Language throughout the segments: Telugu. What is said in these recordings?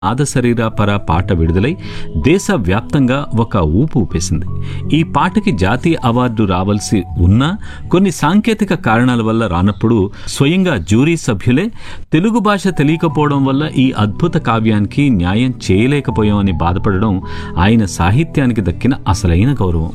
ఆదశరీర పర పాట విడుదలై దేశవ్యాప్తంగా ఒక ఊపు ఊపేసింది ఈ పాటకి జాతీయ అవార్డు రావాల్సి ఉన్నా కొన్ని సాంకేతిక కారణాల వల్ల రానప్పుడు స్వయంగా జ్యూరీ సభ్యులే తెలుగు భాష తెలియకపోవడం వల్ల ఈ అద్భుత కావ్యానికి న్యాయం చేయలేకపోయామని బాధపడడం ఆయన సాహిత్యానికి దక్కిన అసలైన గౌరవం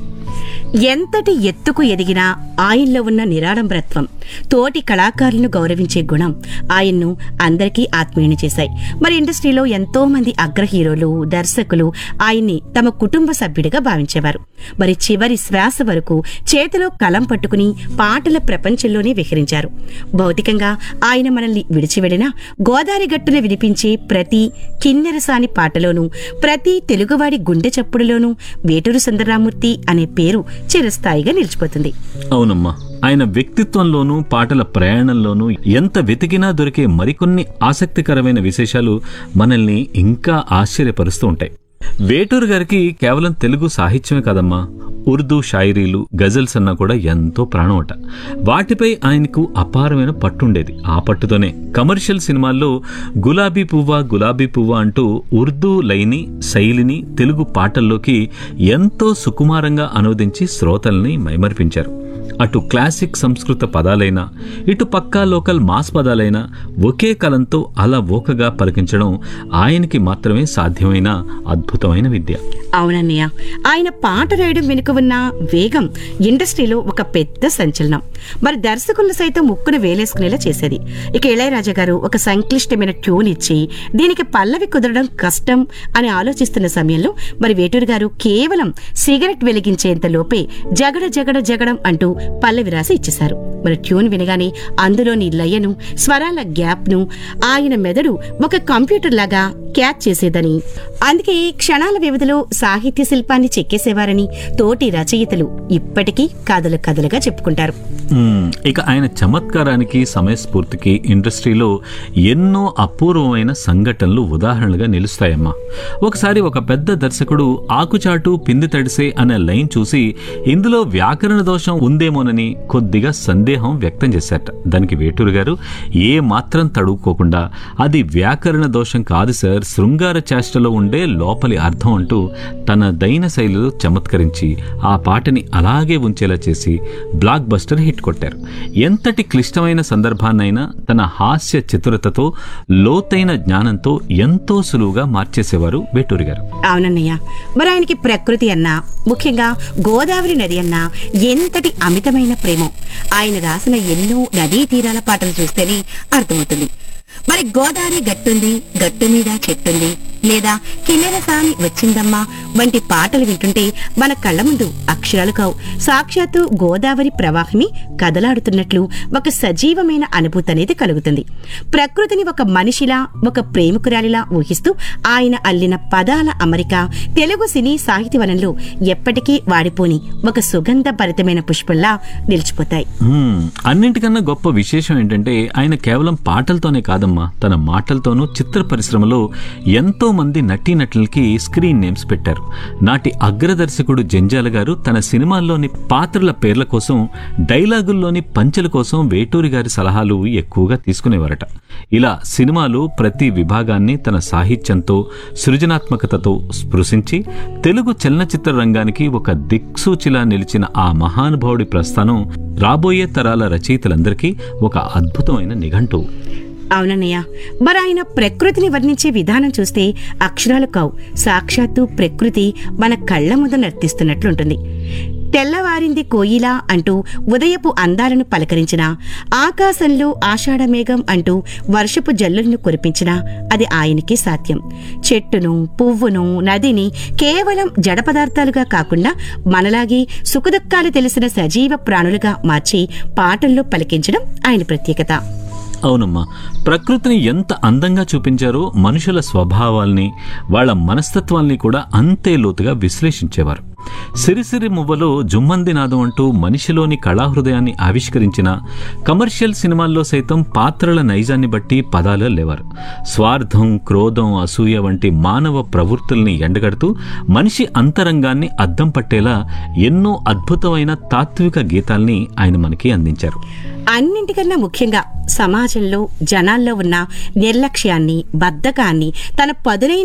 ఎంతటి ఎత్తుకు ఎదిగినా ఆయనలో ఉన్న నిరాడంబరత్వం తోటి కళాకారులను గౌరవించే గుణం ఆయన్ను అందరికీ ఆత్మీయుని చేశాయి మరి ఇండస్ట్రీలో ఎంతో మంది అగ్ర హీరోలు దర్శకులు ఆయన్ని తమ కుటుంబ సభ్యుడిగా భావించేవారు మరి చివరి శ్వాస వరకు చేతిలో కలం పట్టుకుని పాటల ప్రపంచంలోనే విహరించారు భౌతికంగా ఆయన మనల్ని విడిచి వెళ్లినా గోదావరి గట్టున వినిపించే ప్రతి కిన్నెరసాని పాటలోనూ ప్రతి తెలుగువాడి గుండె చప్పుడులోనూ వేటూరు సుందరరామూర్తి అనే పేరు చిరస్థాయిగా నిలిచిపోతుంది అవునమ్మా ఆయన వ్యక్తిత్వంలోనూ పాటల ప్రయాణంలోనూ ఎంత వెతికినా దొరికే మరికొన్ని ఆసక్తికరమైన విశేషాలు మనల్ని ఇంకా ఆశ్చర్యపరుస్తూ ఉంటాయి వేటూరు గారికి కేవలం తెలుగు సాహిత్యమే కాదమ్మా ఉర్దూ షాయిరీలు గజల్స్ అన్నా కూడా ఎంతో ప్రాణం అట వాటిపై ఆయనకు అపారమైన పట్టుండేది ఆ పట్టుతోనే కమర్షియల్ సినిమాల్లో గులాబీ పువ్వ గులాబీ పువ్వ అంటూ ఉర్దూ లైని శైలిని తెలుగు పాటల్లోకి ఎంతో సుకుమారంగా అనువదించి శ్రోతల్ని మైమర్పించారు అటు క్లాసిక్ సంస్కృత పదాలైనా ఇటు పక్కా లోకల్ మాస్ పదాలైనా ఒకే కలంతో అలా ఓకగా పలికించడం ఆయనకి మాత్రమే సాధ్యమైన అద్భుతమైన విద్య అవునన్నయ్య ఆయన పాట రాయడం వెనుక ఉన్న వేగం ఇండస్ట్రీలో ఒక పెద్ద సంచలనం మరి దర్శకులను సైతం ముక్కును వేలేసుకునేలా చేసేది ఇక ఇళయరాజా గారు ఒక సంక్లిష్టమైన ట్యూన్ ఇచ్చి దీనికి పల్లవి కుదరడం కష్టం అని ఆలోచిస్తున్న సమయంలో మరి వేటూరు గారు కేవలం సిగరెట్ వెలిగించేంత లోపే జగడ జగడ జగడం అంటూ పల్లవి రాసి ఇచ్చేశారు మరి ట్యూన్ వినగానే అందులోని లయను స్వరాల గ్యాప్ను ఆయన మెదడు ఒక కంప్యూటర్ లాగా క్యాచ్ చేసేదని అందుకే క్షణాల వ్యవధిలో సాహిత్య శిల్పాన్ని చెక్కేసేవారని తోటి రచయితలు ఇప్పటికీ కథలు కథలుగా చెప్పుకుంటారు మ్మ్. ఇక ఆయన చమత్కారానికి సమయస్ఫూర్తికి ఇండస్ట్రీలో ఎన్నో అపూర్వమైన సంఘటనలు ఉదాహరణలుగా నిలుస్తాయమ్మా ఒకసారి ఒక పెద్ద దర్శకుడు ఆకుచాటు పిండి తడిసే అనే లైన్ చూసి ఇందులో వ్యాకరణ దోషం ఉందేమోనని కొద్దిగా సందేహం వ్యక్తం చేశారట దానికి వేటూరు గారు ఏ మాత్రం తడువుకోకుండా అది వ్యాకరణ దోషం కాదు సార్ శృంగార చేష్టలో ఉండే లోపలి అర్థం అంటూ తన దైన శైలిలో చమత్కరించి ఆ పాటని అలాగే ఉంచేలా చేసి బ్లాక్ బస్టర్ హిట్ కొట్టారు ఎంతటి క్లిష్టమైన సందర్భాన్నైనా తన హాస్య చతురతతో లోతైన జ్ఞానంతో ఎంతో సులువుగా మార్చేసేవారు వేటూరి గారు అవునన్నయ్య మరి ఆయనకి ప్రకృతి అన్నా ముఖ్యంగా గోదావరి నది అన్నా ఎంతటి అమితమైన ప్రేమో ఆయన రాసిన ఎన్నో నదీ తీరాల పాటలు చూస్తేనే అర్థమవుతుంది మరి గోదావరి గట్టుంది గట్టు మీద చెట్టుంది లేదా కిన్నెర సాని వచ్చిందమ్మా వంటి పాటలు వింటుంటే మన కళ్ళ ముందు అక్షరాలు కావు సాక్షాత్తు గోదావరి ప్రవాహమే కదలాడుతున్నట్లు ఒక సజీవమైన అనుభూతి అనేది కలుగుతుంది ప్రకృతిని ఒక మనిషిలా ఒక ప్రేమికురాలిలా ఊహిస్తూ ఆయన అల్లిన పదాల అమరిక తెలుగు సినీ సాహిత్యవనంలో ఎప్పటికీ వాడిపోని ఒక సుగంధభరితమైన పుష్పంలా నిలిచిపోతాయి మ్మ్. అన్నింటికన్నా గొప్ప విశేషం ఏంటంటే ఆయన కేవలం పాటలతోనే కాదమ్మా తన మాటలతోనూ చిత్ర పరిశ్రమలో ఎంతో మంది నటీనటులకి స్క్రీన్ నేమ్స్ పెట్టారు నాటి అగ్రదర్శకుడు జంజాల గారు తన సినిమాల్లోని పాత్రల పేర్ల కోసం డైలాగుల్లోని పంచెల కోసం వేటూరి గారి సలహాలు ఎక్కువగా తీసుకునేవారట ఇలా సినిమాలు ప్రతి విభాగాన్ని తన సాహిత్యంతో సృజనాత్మకతతో స్పృశించి తెలుగు చలనచిత్ర రంగానికి ఒక దిక్సూచిలా నిలిచిన ఆ మహానుభావుడి ప్రస్థానం రాబోయే తరాల రచయితలందరికీ ఒక అద్భుతమైన నిఘంటువు అవునన్నయ్య మరి ఆయన ప్రకృతిని వర్ణించే విధానం చూస్తే అక్షరాలు కావు సాక్షాత్తు ప్రకృతి మన కళ్ళ ముందు నర్తిస్తున్నట్లుంటుంది తెల్లవారింది కోయిలా అంటూ ఉదయపు అందాలను పలకరించిన ఆకాశంలో ఆషాఢ మేఘం అంటూ వర్షపు జల్లులను కురిపించిన అది ఆయనకే సాధ్యం చెట్టును పువ్వును నదిని కేవలం జడ పదార్థాలుగా కాకుండా మనలాగే సుఖదుఖాలు తెలిసిన సజీవ ప్రాణులుగా మార్చి పాటల్లో పలికించడం ఆయన ప్రత్యేకత అవునమ్మా ప్రకృతిని ఎంత అందంగా చూపించారో మనుషుల స్వభావాల్ని వాళ్ళ మనస్తత్వాల్ని కూడా అంతే లోతుగా విశ్లేషించేవారు సిరిసిరి మువ్వలో జుమ్మంది నాదం అంటూ మనిషిలోని కళాహృదయాన్ని ఆవిష్కరించిన కమర్షియల్ సినిమాల్లో సైతం పాత్రల నైజాన్ని బట్టి పదాలు లేవారు స్వార్థం క్రోధం అసూయ వంటి మానవ ప్రవృత్తుల్ని ఎండగడుతూ మనిషి అంతరంగాన్ని అద్దం పట్టేలా ఎన్నో అద్భుతమైన తాత్విక గీతాల్ని ఆయన మనకి అందించారు అన్నింటికన్నా ముఖ్యంగా సమాజంలో జనాల్లో ఉన్న నిర్లక్ష్యాన్ని బద్ధకాన్ని తన పదునైన